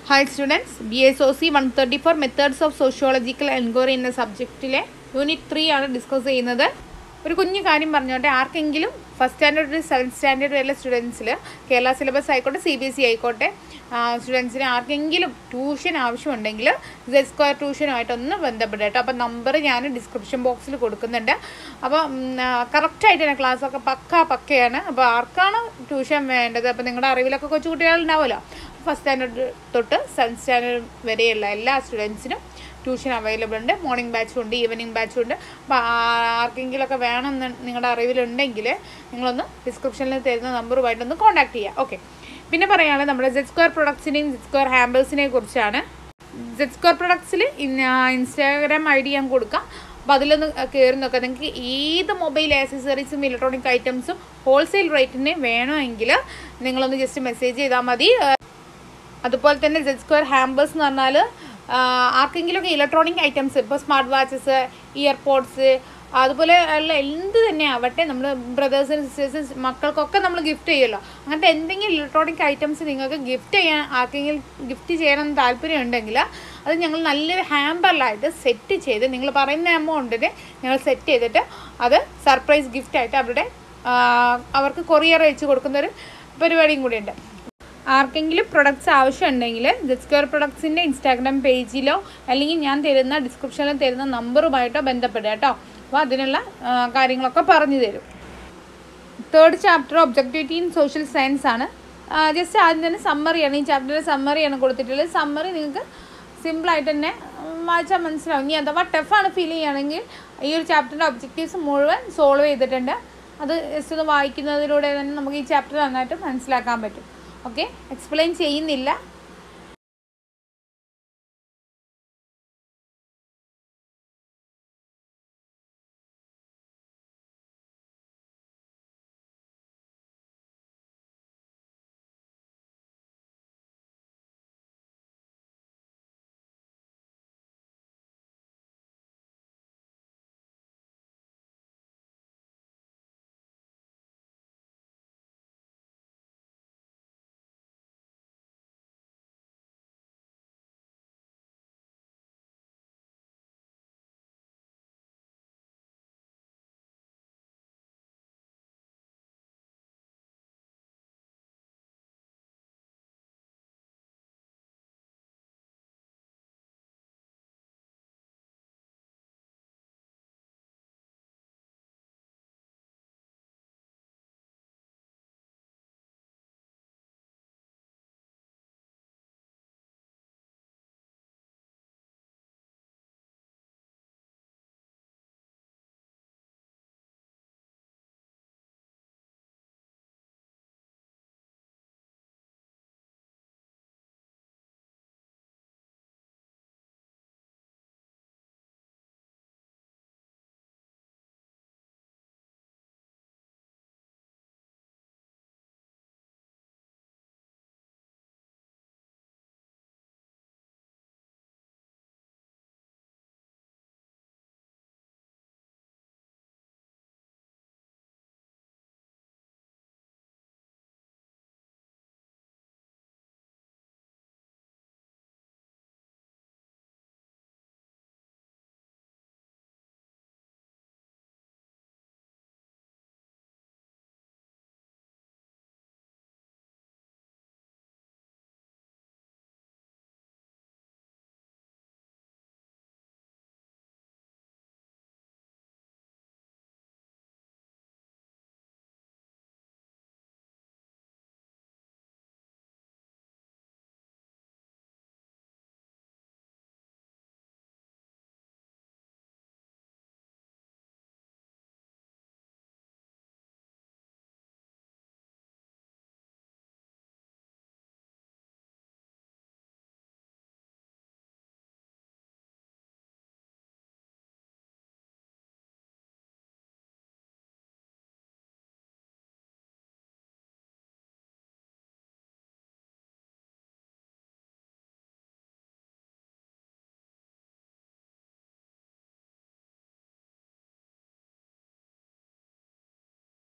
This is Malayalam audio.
hi students B S O C one thirty four methods of sociological enquiry എന്ന സബ്ജക്റ്റിലെ യൂണിറ്റ് ത്രീ ആണ് ഡിസ്കസ് ചെയ്യുന്നത് ഒരു കുഞ്ഞു കാര്യം പറഞ്ഞോട്ടെ ആർക്കെങ്കിലും first standard to seventh standard വരെയുള്ള സ്റ്റുഡൻസിൽ കേരള സിലബസ് ആയിക്കോട്ടെ സി ബി എസ് സി ആയിക്കോട്ടെ സ്റ്റുഡൻസിന് ആർക്കെങ്കിലും ട്യൂഷൻ ആവശ്യമുണ്ടെങ്കിൽ സെഡ് സ്ക്വയർ ട്യൂഷനുമായിട്ടൊന്ന് ബന്ധപ്പെട്ട് കേട്ടോ അപ്പോൾ നമ്പർ ഞാൻ ഡിസ്ക്രിപ്ഷൻ ബോക്സിൽ കൊടുക്കുന്നുണ്ട് അപ്പോൾ കറക്റ്റായിട്ട് തന്നെ ക്ലാസ്സൊക്കെ പക്ക പക്കയാണ് അപ്പോൾ ആർക്കാണ് ട്യൂഷൻ വേണ്ടത് അപ്പോൾ നിങ്ങളുടെ അറിവിലൊക്കെ കൊച്ചു കുട്ടികളുണ്ടാവുമല്ലോ ഫസ്റ്റ് സ്റ്റാൻഡേർഡ് തൊട്ട് സെവൻത് സ്റ്റാൻഡേർഡ് വരെയുള്ള എല്ലാ സ്റ്റുഡൻസിനും ട്യൂഷൻ അവൈലബിൾ ഉണ്ട് മോർണിംഗ് ബാച്ചും ഉണ്ട് ഈവനിങ് ബാച്ചും ഉണ്ട് അപ്പോൾ ആർക്കെങ്കിലുമൊക്കെ വേണമെന്ന് നിങ്ങളുടെ അറിവിലുണ്ടെങ്കിൽ നിങ്ങളൊന്ന് ഡിസ്ക്രിപ്ഷനിൽ തരുന്ന നമ്പറുമായിട്ടൊന്ന് കോൺടാക്ട് ചെയ്യുക ഓക്കെ പിന്നെ പറയുകയാണെങ്കിൽ നമ്മുടെ ജെഡ് സ്ക്വയർ പ്രൊഡക്ട്സിനെയും ജെഡ് സ്ക്വയർ ഹാമ്പിൾസിനെ കുറിച്ചാണ് ജെഡ് സ്ക്വയർ പ്രൊഡക്ട്സിൽ ഇൻസ്റ്റാഗ്രാം ഐ ഡി ഞാൻ കൊടുക്കാം അപ്പോൾ അതിലൊന്ന് കയറി നോക്കാം നിങ്ങൾക്ക് ഏത് മൊബൈൽ ആക്സസറീസും ഇലക്ട്രോണിക് ഐറ്റംസും ഹോൾസെയിൽ റേറ്റിന് വേണമെങ്കിൽ നിങ്ങളൊന്ന് ജസ്റ്റ് മെസ്സേജ് ചെയ്താൽ മതി അതുപോലെ തന്നെ ജെഡ് സ്ക്വയർ ഹാമ്പേഴ്സ് എന്ന് പറഞ്ഞാൽ ആർക്കെങ്കിലുമൊക്കെ ഇലക്ട്രോണിക് ഐറ്റംസ് ഇപ്പോൾ സ്മാർട്ട് വാച്ചസ് ഇയർപോഡ്സ് അതുപോലെ ഉള്ള എന്ത് തന്നെ ആവട്ടെ നമ്മൾ ബ്രദേഴ്സിനും സിസ്റ്റേഴ്സും മക്കൾക്കൊക്കെ നമ്മൾ ഗിഫ്റ്റ് ചെയ്യുമല്ലോ അങ്ങനത്തെ എന്തെങ്കിലും ഇലക്ട്രോണിക് ഐറ്റംസ് നിങ്ങൾക്ക് ഗിഫ്റ്റ് ചെയ്യാൻ ആർക്കെങ്കിലും ഗിഫ്റ്റ് ചെയ്യണം താല്പര്യം ഉണ്ടെങ്കിൽ അത് ഞങ്ങൾ നല്ലൊരു ഹാമ്പറിലായിട്ട് സെറ്റ് ചെയ്ത് നിങ്ങൾ പറയുന്ന എമൗണ്ടിന് ഞങ്ങൾ സെറ്റ് ചെയ്തിട്ട് അത് സർപ്രൈസ് ഗിഫ്റ്റായിട്ട് അവരുടെ അവർക്ക് കൊറിയർ അയച്ച് കൊടുക്കുന്ന ഒരു പരിപാടിയും കൂടിയുണ്ട് ആർക്കെങ്കിലും പ്രൊഡക്ട്സ് ആവശ്യമുണ്ടെങ്കിൽ ജസ്ക്വയർ പ്രൊഡക്ട്സിൻ്റെ ഇൻസ്റ്റാഗ്രാം പേജിലോ അല്ലെങ്കിൽ ഞാൻ തരുന്ന ഡിസ്ക്രിപ്ഷനിൽ തരുന്ന നമ്പറുമായിട്ടോ ബന്ധപ്പെടുക കേട്ടോ അപ്പോൾ അതിനുള്ള കാര്യങ്ങളൊക്കെ പറഞ്ഞു തരും third chapter objectivity in social science ആണ് ജസ്റ്റ് ആദ്യം തന്നെ സമ്മറിയാണ് ഈ ചാപ്റ്ററിൻ്റെ സമ്മറിയാണ് കൊടുത്തിട്ടുള്ളത് സമ്മറി നിങ്ങൾക്ക് സിമ്പിളായിട്ട് തന്നെ വായിച്ചാൽ മനസ്സിലാവും ഇനി അഥവാ ടഫാണ് ഫീൽ ചെയ്യുകയാണെങ്കിൽ ഈ ഒരു ചാപ്റ്ററിൻ്റെ ഒബ്ജക്റ്റീവ്സ് മുഴുവൻ സോൾവ് ചെയ്തിട്ടുണ്ട് അത് ജസ്റ്റ് ഒന്ന് വായിക്കുന്നതിലൂടെ തന്നെ നമുക്ക് ഈ ചാപ്റ്റർ നന്നായിട്ട് മനസ്സിലാക്കാൻ പറ്റും ഓക്കെ എക്സ്പ്ലെയിൻ ചെയ്യുന്നില്ല